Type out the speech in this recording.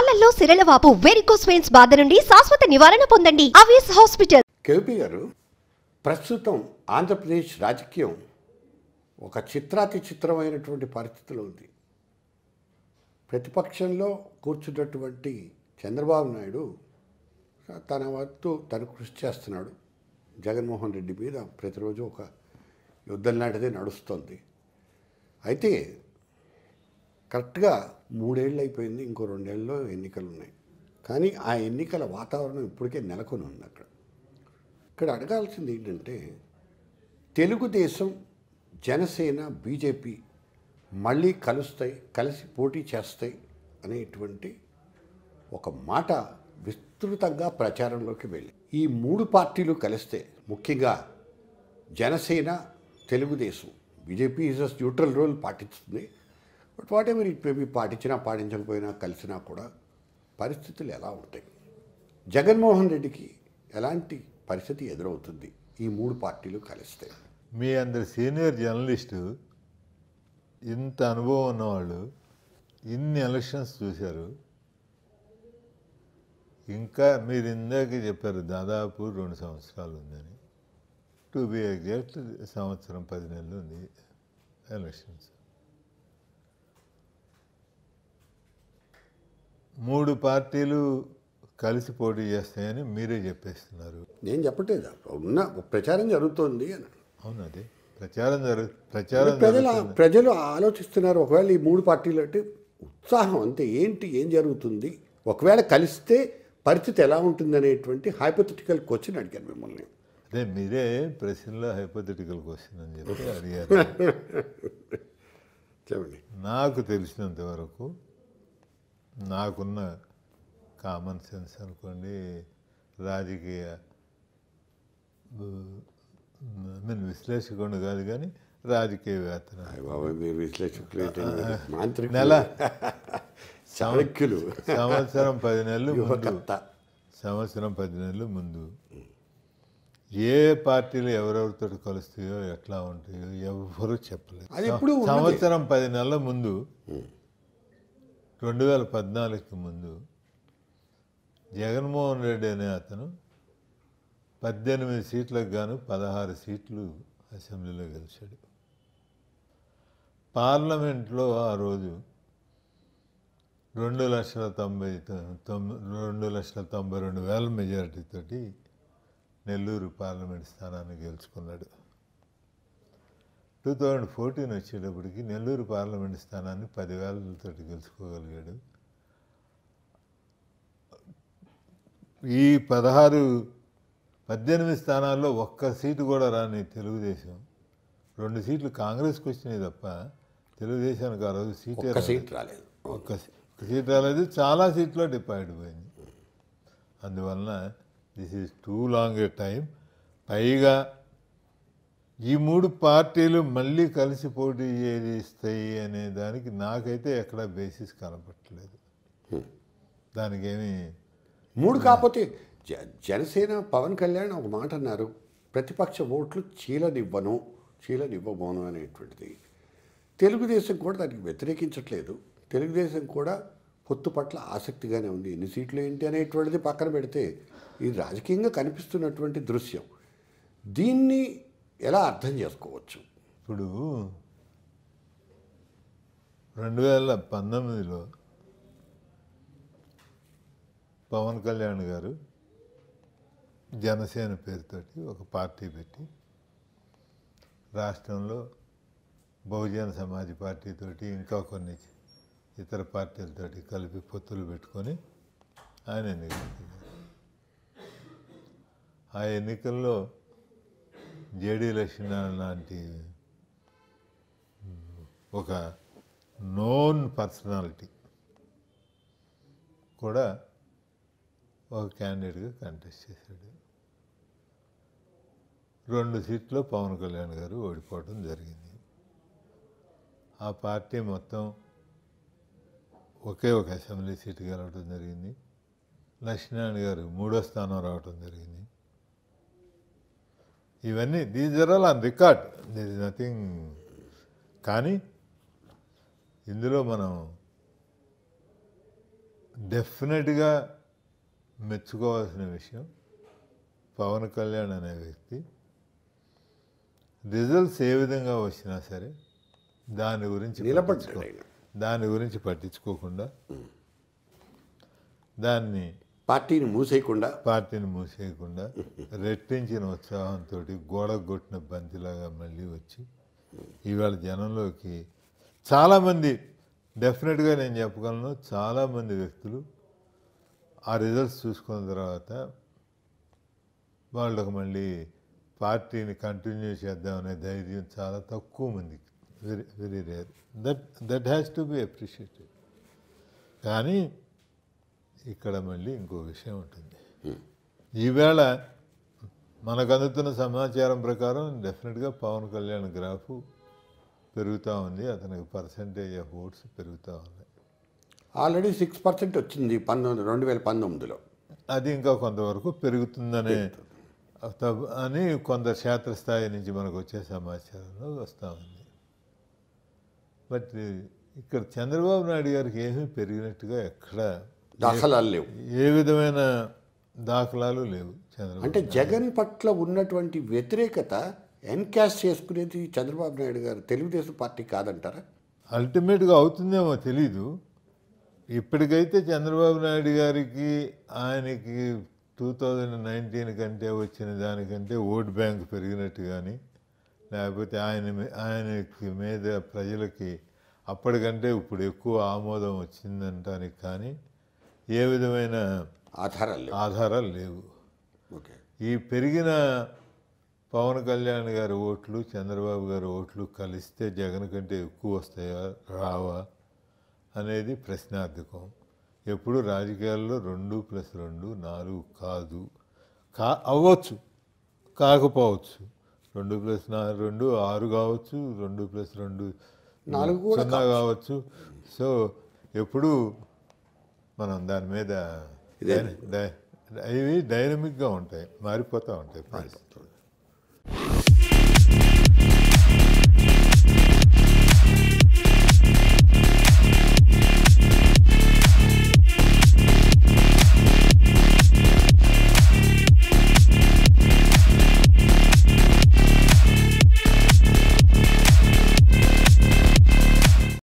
కాళ్లలో సిరలవాపు varicose veins బాధ నుండి శాశ్వత నివారణ పొందండి అవియస్ హాస్పిటల్ కేపీ గారు ప్రస్తుతం ఆంధ్రప్రదేశ్ రాజకీయం ఒక చిత్రాతి చిత్రమైనటువంటి పరిస్థితిలో ఉంది ప్రతిపక్షంలో కూర్చున్నటువంటి చంద్రబాబు నాయుడు తన వద్దు తను కృషి చేస్తున్నాడు జగన్మోహన్ రెడ్డి మీద ప్రతిరోజు ఒక యుద్ధం లాంటిది నడుస్తుంది అయితే కరెక్ట్గా మూడేళ్ళు అయిపోయింది ఇంకో రెండేళ్ళలో ఎన్నికలు ఉన్నాయి కానీ ఆ ఎన్నికల వాతావరణం ఇప్పటికే నెలకొని ఉంది అక్కడ ఇక్కడ అడగాల్సింది ఏంటంటే తెలుగుదేశం జనసేన బీజేపీ మళ్ళీ కలుస్తాయి కలిసి పోటీ చేస్తాయి అనేటువంటి ఒక మాట విస్తృతంగా ప్రచారంలోకి వెళ్ళి ఈ మూడు పార్టీలు కలిస్తే ముఖ్యంగా Janasena Telugu Desam BJP is a neutral role పాటిస్తుంది but whatever it maybe పాటించినా పాటించకపోయినా కలిసినా కూడా పరిస్థితులు ఎలా ఉంటాయి జగన్మోహన్ రెడ్డికి ఎలాంటి పరిస్థితి ఎదురవుతుంది ఈ మూడు పార్టీలు కలిస్తే మీ అందరి సీనియర్ జర్నలిస్టు ఇంత అనుభవం ఉన్నవాళ్ళు ఇన్ని ఎలక్షన్స్ చూశారు ఇంకా మీరు ఇందాక చెప్పారు దాదాపు రెండు సంవత్సరాలు ఉందని టు బి ఎగ్జాక్ట్ సంవత్సరం పది నెలలు ఉంది ఎలక్షన్స్ మూడు పార్టీలు కలిసి పోటీ చేస్తాయని మీరే చెప్పేస్తున్నారు నేను చెప్పట్లేదు ఉన్న ప్రచారం జరుగుతోంది అని అవును అదే ప్రచారం జరుగు ప్రచారం ప్రజలు జరుగుతుంది ప్రజలు ఆలోచిస్తున్నారు ఒకవేళ ఈ మూడు పార్టీలు అంటే ఉత్సాహం అంతే ఏంటి ఏం జరుగుతుంది ఒకవేళ కలిస్తే పరిస్థితి ఎలా ఉంటుంది అనేటువంటి హైపోథెటికల్ క్వశ్చన్ అడిగాను మిమ్మల్ని అదే మీరే ప్రశ్నలో హైపోథెటికల్ క్వశ్చన్ అని చెప్పి అడిగారు చెప్పండి నాకు తెలిసినంత వరకు నాకున్న కామన్ సెన్స్ అనుకోండి రాజకీయ ఐ మీన్ విశ్లేషకుడు కాదు కానీ రాజకీయవేత్త అయ్య బాబాయ్ మీరు విశ్లేషకులు ఏంటండి? మాంత్రికులు నెల. చాణక్యులు సంవత్సరం పది నెలలు ముందు యువకర్త సంవత్సరం పది నెలలు ముందు ఏ పార్టీలు ఎవరెవరితో కలుస్తాయో ఎట్లా ఉంటాయో ఎవ్వరూ చెప్పలేదు అది ఎప్పుడూ ఉన్నదే. సంవత్సరం పది నెలల ముందు రెండు వేల పద్నాలుగుకి ముందు జగన్మోహన్ రెడ్డి అనే అతను పద్దెనిమిది సీట్లకు గాను పదహారు సీట్లు అసెంబ్లీలో గెలిచాడు పార్లమెంట్లో ఆ రోజు రెండు లక్షల తొంభై తొ- తొమ్మిది రెండు లక్షల తొంభై రెండు వేల మెజారిటీతోటి నెల్లూరు పార్లమెంట్ స్థానాన్ని గెలుచుకున్నాడు టూ థౌజండ్ ఫోర్టీన్ వచ్చేటప్పటికి నెల్లూరు పార్లమెంట్ స్థానాన్ని పదివేలతో గెలుచుకోగలిగాడు ఈ పదహారు పద్దెనిమిది స్థానాల్లో ఒక్క సీటు కూడా రాని తెలుగుదేశం రెండు సీట్లు కాంగ్రెస్కి వచ్చినాయి తప్ప తెలుగుదేశానికి ఆ రోజు సీటే ఒక్క రాలేదు. సీట్ రాలేదు ఒక్క సీ- ఒక్క సీట్ రాలేదు చాలా సీట్లో డిపాయిడ్ పోయింది అందువలన this is too long a time పైగా ఈ మూడు పార్టీలు మళ్ళీ కలిసి పోటీ చేస్తాయి అనే దానికి నాకైతే ఎక్కడ బేసిస్ కనపట్టలేదు దానికేమి మూడు కాకపోతే జ- జనసేన పవన్ కళ్యాణ్ ఒక మాట అన్నారు ప్రతిపక్ష ఓట్లు చీలనివ్వను చీలనివ్వబోను అనేటువంటిది తెలుగుదేశం కూడా దానికి వ్యతిరేకించట్లేదు తెలుగుదేశం కూడా పొత్తు పట్ల ఆసక్తిగానే ఉంది ఎన్ని సీట్లు ఏంటి అనేటువంటిది పక్కన పెడితే ఇది రాజకీయంగా కనిపిస్తున్నటువంటి దృశ్యం దీన్ని ఎలా అర్థం చేసుకోవచ్చు ఇప్పుడు రెండు వేల పంతొమ్మిదిలో పవన్ కళ్యాణ్ గారు జనసేన పేరుతోటి ఒక పార్టీ పెట్టి రాష్ట్రంలో బహుజన సమాజ్ పార్టీతోటి ఇంకా కొన్ని ఇతర పార్టీలతోటి కలిపి పొత్తులు పెట్టుకొని ఆయన ఎన్నికలు ఆ ఎన్నికల్లో జేడీ లక్ష్మీనారాయణ లాంటి ఒక నోన్ పర్సనాలిటీ కూడా ఒక క్యాండిడేట్గా కంటెస్ట్ చేశాడు రెండు సీట్లో పవన్ కళ్యాణ్ గారు ఓడిపోవడం జరిగింది ఆ పార్టీ మొత్తం ఒకే ఒక అసెంబ్లీ సీటు గెలవడం జరిగింది లక్ష్మీనారాయణ గారు మూడో స్థానం రావడం జరిగింది ఇవన్నీ these are all on record this is nothing కానీ ఇందులో మనం డెఫినెట్గా మెచ్చుకోవాల్సిన విషయం పవన్ కళ్యాణ్ అనే వ్యక్తి రిజల్ట్స్ ఏ విధంగా వచ్చినా సరే దాని గురించి నిలబడ్డాడు పట్టించుకో- ఆయన. దాని గురించి పట్టించుకోకుండా దాన్ని పార్టీని మూసేయకుండా పార్టీని మూసేయకుండా రెట్టించిన ఉత్సాహంతో గోడగొట్టిన బంతిలాగా మళ్ళీ వచ్చి ఇవాళ జనంలోకి చాలామంది డెఫినెట్గా నేను చెప్పగలను చాలామంది వ్యక్తులు ఆ రిజల్ట్స్ చూసుకున్న తర్వాత వాళ్ళకు మళ్ళీ పార్టీని కంటిన్యూ చేద్దామనే ధైర్యం చాలా తక్కువ మందికి very very rare that that has to be appreciated కానీ ఇక్కడ మళ్ళీ ఇంకో విషయం ఉంటుంది ఈవేళ మనకు అందుతున్న సమాచారం ప్రకారం డెఫినెట్గా పవన్ కళ్యాణ్ గ్రాఫ్ పెరుగుతూ ఉంది అతనికి పర్సంటేజ్ ఆఫ్ ఓట్స్ పెరుగుతూ ఉంది ఆల్రెడీ సిక్స్ పర్సెంట్ వచ్చింది పంతొమ్మిది రెండు వేల పంతొమ్మిదిలో అది ఇంకా కొంతవరకు పెరుగుతుందనే తబ్- అని కొంత క్షేత్రస్థాయి నుంచి మనకు వచ్చే సమాచారంలో వస్తూ ఉంది బట్ ఇక్కడ చంద్రబాబు నాయుడు గారికి ఏమీ పెరిగినట్టుగా ఎక్కడ దాఖలాలు లేవు ఏ విధమైన దాఖలాలు లేవు చంద్రబాబు అంటే జగన్ పట్ల ఉన్నటువంటి వ్యతిరేకత ఎన్కాష్ చేసుకునేది చంద్రబాబు నాయుడు గారు తెలుగుదేశం పార్టీ కాదంటారా అల్టిమేట్గా అవుతుందేమో తెలీదు ఇప్పటికైతే చంద్రబాబు నాయుడు గారికి ఆయనకి టూ థౌజండ్ నైన్టీన్ కంటే వచ్చిన దానికంటే ఓట్ బ్యాంక్ పెరిగినట్టు కానీ లేకపోతే ఆయన మీ- ఆయనకి మీద ప్రజలకి అప్పటికంటే ఇప్పుడు ఎక్కువ ఆమోదం వచ్చిందంటానికి కానీ ఏ విధమైన ఆధారాలు లేవు ఆధారాలు లేవు ఓకే ఈ పెరిగిన పవన్ కళ్యాణ్ గారి ఓట్లు చంద్రబాబు గారి ఓట్లు కలిస్తే జగన్ కంటే ఎక్కువ వస్తాయా రావా అనేది ప్రశ్నార్థకం ఎప్పుడు రాజకీయాల్లో రెండు ప్లస్ రెండు నాలుగు కాదు కా అవ్వచ్చు కాకపోవచ్చు రెండు ప్లస్ నా రెండు ఆరు కావచ్చు రెండు ప్లస్ రెండు నాలుగు కూడా సున్నా కావచ్చు సో ఎప్పుడు మనం దాని మీద ఇదే. డై- డై- ఇవి డైనమిక్గా ఉంటాయి మారిపోతూ ఉంటాయి పరిస్థితులు